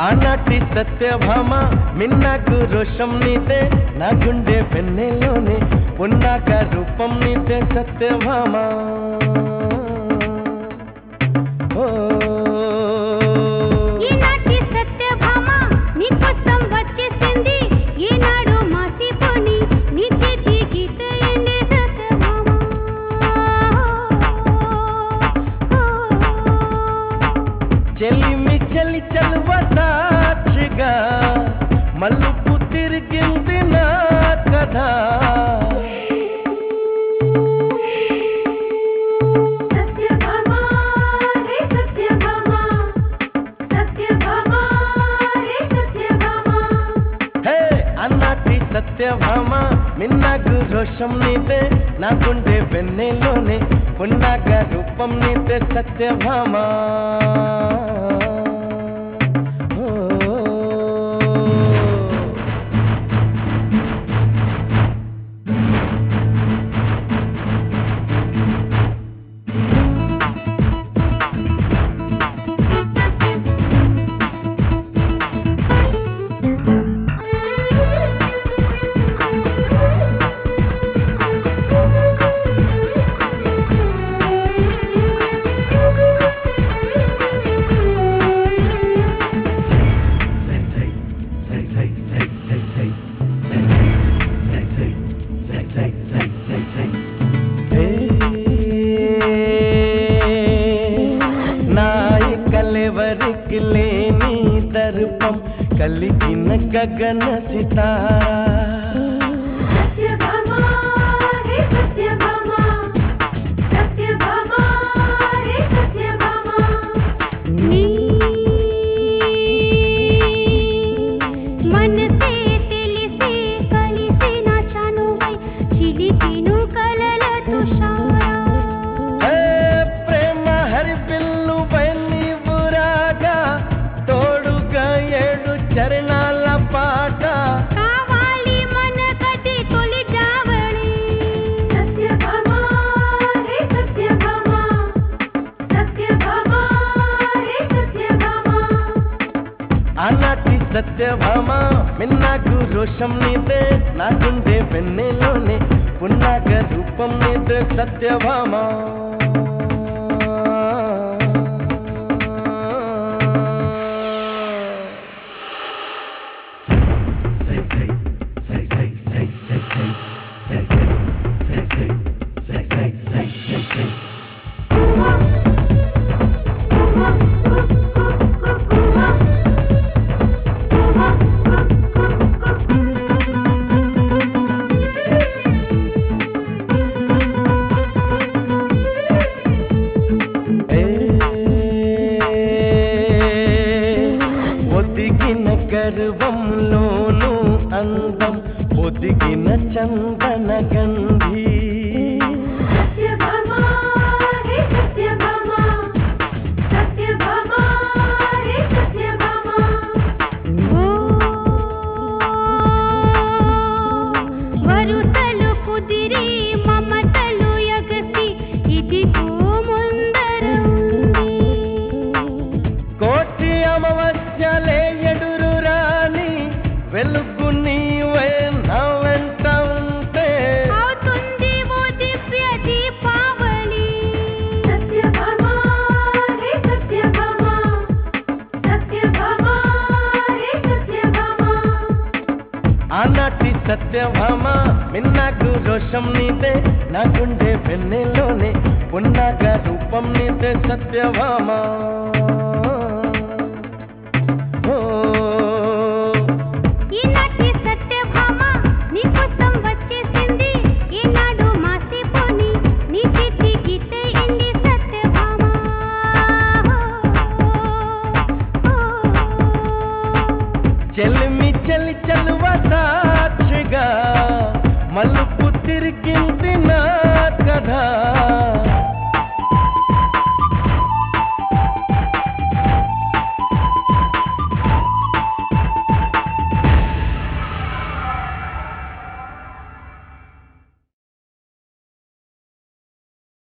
ఆనాటి సత్యభామ మిన్నాకు రోషం నీతే నా గుండె వెన్నెలోనే ఉన్నాక రూపం నీతే సత్యభామ ఓ ఈనాటి సత్యభామ నీకోసం వచ్చేసింది ఈనాడు మాసిపోని నీ చేతి గీతయండి సత్యభామ చెలిమి చెలి చలువ సాక్షిగా మలుపు తిరిగింది నా కథ సత్యభామ రే సత్యభామ సత్యభామ రే సత్యభామ హే అన్నాటి సత్యభామ మిన్నాకు రోషం నీతే నా గుండె వెన్నెలోనే ఉన్నాక రూపం నీతే సత్యభామ ఓ. నాయకలెవరికి లేని దర్పం కలిగిన గగన సితారా సత్యభామ రే సత్యభామ సత్యభామ రే సత్యభామ నీ మనసే తెలిసే కలిసిన చనువై చిలికిను కలల తుషారా హే ప్రేమ హరి పిల్లు నీవు రాగా తోడుగా ఏడు చరణాల పాట కావాలి మన కటి తొలి జావళి సత్యభామ రే సత్యభామ సత్యభామ రే సత్యభామ ఆనాటి సత్యభామ మిన్నాకు రోషం నీదే నా గుండె వెన్నెలోనే పున్నాక రూపం నీదే సత్యభామ ఏ, ఒదిగిన గర్వంలోను అందం ఒదిగిన చందన గంధి సత్యభామ రే సత్యభామ సత్యభామ రే సత్యభామ వరుసలు కుదిరి మమతలు ఎగసి ఇదిగో ముందర ఉంది కోటి అమవస్యలే ఎడురు రాని వెలుగు నీవే నా వెంట ఉంటే అవుతుంది ఓ దివ్య దీపావళి సత్యభామ రే సత్యభామ సత్యభామ రే సత్యభామ ఆనాటి సత్యభామ మిన్నాకు రోషం నీదే నా గుండె వెన్నెలోనే ఉన్నాక రూపం నీదే సత్యభామ